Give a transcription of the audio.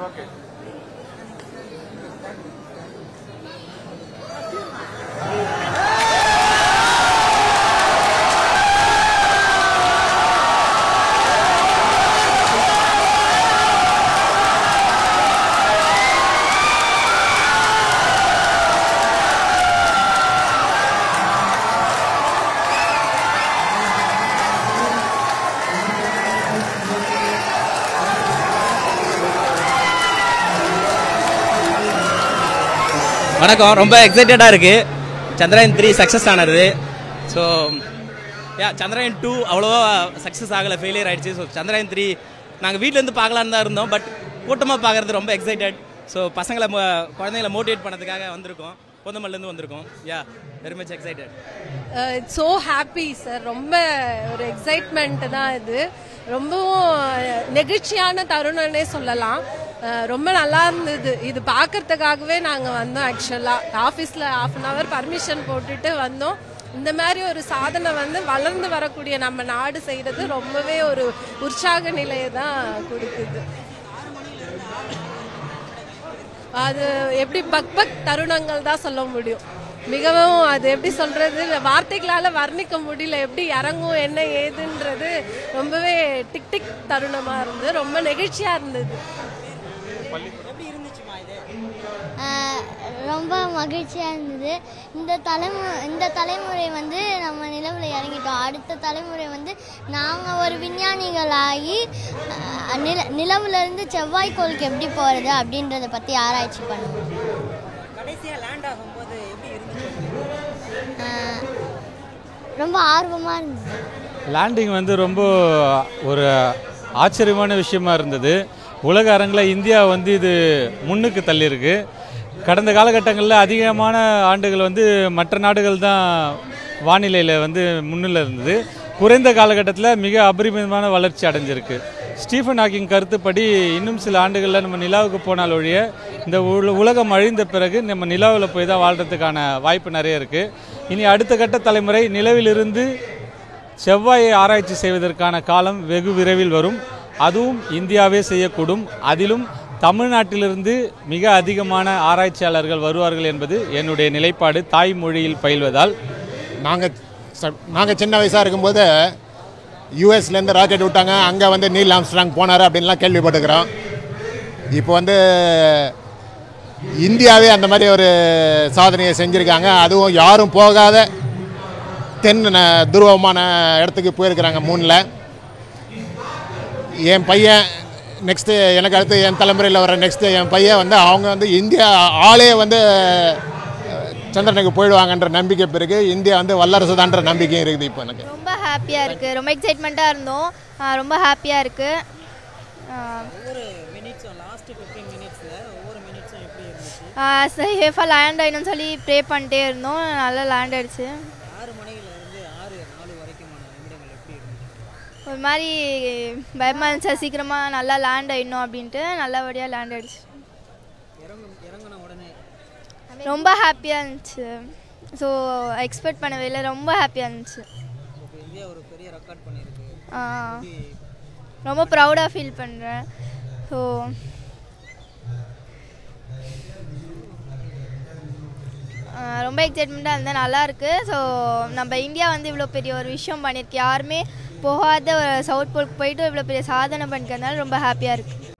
okay வணக்கம் ரொம்ப எக்ஸைட்டடாக இருக்குது சந்திராயன் த்ரீ சக்ஸஸ் ஆனது ஸோ யா சந்திராயன் டூ அவ்வளோவா சக்ஸஸ் ஆகலை ஃபெயிலியர் ஆயிடுச்சு ஸோ சந்திராயன் த்ரீ நாங்கள் வீட்டிலேருந்து பார்க்கலான்னு தான் இருந்தோம் பட் கூட்டமாக பார்க்குறது ரொம்ப எக்ஸைட்டட் ஸோ பசங்களை மோ- குழந்தைங்களை மோட்டிவேட் பண்ணதுக்காக வந்திருக்கோம் பொந்தமல்லேருந்து வந்திருக்கோம் ya very much excited it's so happy sir ரொம்ப ஒரு எக்ஸைட்மெண்ட் தான் இது ரொம்பவும் அஹ், நெகிழ்ச்சியான தருணம்னே சொல்லலாம் அஹ், ரொம்ப நல்லா இருந்தது இது பார்க்கறதுக்காகவே நாங்கள் வந்தோம் ஆக்சுவலாக ஆஃபீஸில் ஹாஃப் அன் ஹவர் பர்மிஷன் போட்டுட்டு வந்தோம் இந்த மாதிரி ஒரு சாதனை வந்து வளர்ந்து வரக்கூடிய நம்ம நாடு செய்கிறது ரொம்பவே ஒரு உற்சாக நிலையை தான் கொடுக்குது அது எப்படி பக் பக் தருணங்கள் தான் சொல்ல முடியும் மிகவும் அது எப்படி சொல்றது வார்த்தைகளால வர்ணிக்க முடியல எப்படி இறங்கும் என்ன ஏதுன்றது ரொம்பவே டிக் டிக் தருணமா இருந்தது ரொம்ப நெகிழ்ச்சியா இருந்தது ஆஹ் ரொம்ப மகிழ்ச்சியாக இருந்தது இந்த தலைமு இந்த தலைமுறை வந்து நம்ம நிலவில் இறங்கிட்டோம் அடுத்த தலைமுறை வந்து நாங்கள் ஒரு விஞ்ஞானிகளாகி ஆஹ் நில நிலவுலேருந்து செவ்வாய்க்கோளுக்கு எப்படி போகிறது அப்படின்றத பற்றி ஆராய்ச்சி பண்ணுவோம் கடைசியா லேண்ட் ஆகும்போது எப்படி இருந்துச்சு ஆஹ் ரொம்ப ஆர்வமாக இருந்தது லேண்டிங் வந்து ரொம்ப ஒரு ஆச்சரியமான விஷயமா இருந்தது உலக அரங்கில் இந்தியா வந்து இது முன்னுக்கு தள்ளியிருக்கு கடந்த காலகட்டங்களில் அதிகமான ஆண்டுகள் வந்து மற்ற நாடுகள் தான் வானிலையில் வந்து முன்னில் இருந்தது குறைந்த காலகட்டத்தில் மிக அபரிமிதமான வளர்ச்சி அடைஞ்சிருக்கு ஸ்டீஃபன் ஹாக்கிங் கருத்துப்படி இன்னும் சில ஆண்டுகளில் நம்ம நிலாவுக்கு போனால் ஒழிய இந்த உல- உலகம் அழிந்த பிறகு நம்ம நிலாவில் போய் தான் வாழ்கிறதுக்கான வாய்ப்பு நிறைய இருக்குது இனி அடுத்த கட்ட தலைமுறை நிலவிலிருந்து செவ்வாயை ஆராய்ச்சி செய்வதற்கான காலம் வெகு விரைவில் வரும் அதுவும் இந்தியாவே செய்யக்கூடும் அதிலும் தமிழ்நாட்டிலிருந்து மிக அதிகமான ஆராய்ச்சியாளர்கள் வருவார்கள் என்பது என்னுடைய நிலைப்பாடு தாய்மொழியில் பயில்வதால் நாங்கள் நாங்கள் சின்ன வயசாக இருக்கும்போது யூஎஸ்லேருந்து ராக்கெட் விட்டாங்க அங்கே வந்து நீல் ஆம்ஸ்ட்ராங் போனார் அப்படின்லாம் கேள்விப்பட்டுக்கிறோம் இப்போ வந்து இந்தியாவே அந்த மாதிரி ஒரு சாதனையை செஞ்சுருக்காங்க அதுவும் யாரும் போகாத தென் ந- துருவமான இடத்துக்கு போயிருக்கிறாங்க மூணில் என் பையன் நெக்ஸ்ட்டு எனக்கு அடுத்து என் தலைமுறையில் வர நெக்ஸ்ட்டு என் பையன் வந்து அவங்க வந்து இந்தியா ஆளே வந்து அஹ், சந்திரனுக்கு போயிடுவாங்கன்ற நம்பிக்கை பிறகு இந்தியா வந்து வல்லரசு தான்ற நம்பிக்கையும் இருக்குது இப்போ எனக்கு ரொம்ப ஹாப்பியாக இருக்குது ரொம்ப எக்ஸைட்மெண்ட்டாக இருந்தோம் ஆஹ் ரொம்ப ஹாப்பியாக இருக்குது ஒவ்வொரு மினிட்ஸும் லாஸ்ட் ஃபிஃப்டீன் மினிட்ஸில் ஒவ்வொரு மினிட்ஸும் எப்படி இருந்துச்சு சேஃபாக லேண்ட் ஆயிடும்னு சொல்லி ப்ரே பண்ணிட்டே இருந்தோம் நல்லா லேண்ட் ஆயிடுச்சு ஆறு மணியில இருந்து ஆறு நாலு வரைக்குமான நிமிடங்கள் எப்படி இருந்துச்சு ஒரு மாதிரி பயமாக இருந்துச்சு சீக்கிரமாக நல்லா லேண்ட் ஆயிடணும் அப்படின்ட்டு நல்லபடியாக லேண்ட் ஆயிடுச்சு இறங்கும் இறங்கின உடனே ரொம்ப ஹாப்பியாக இருந்துச்சு ஸோ எக்ஸ்பெக்ட் பண்ணவே இல்லை ரொம்ப ஹாப்பியாக இருந்துச்சு இப்போ இந்தியா ஒரு பெரிய ரெக்கார்ட் பண்ணியிருக்கு ஆ, ரொம்ப ப்ரௌடாக ஃபீல் பண்ணுறேன் ஸோ ரொம்ப எக்ஸைட்மெண்ட்டாக இருந்தேன் நல்லா இருக்கு ஸோ நம்ம இந்தியா வந்து இவ்வளோ பெரிய ஒரு விஷயம் பண்ணியிருக்கு யாருமே போகாத ஒரு சவுத் போலுக்கு போயிட்டு இவ்வளோ பெரிய சாதனை பண்ணிக்கிறதுனால ரொம்ப ஹாப்பியாக இருக்குது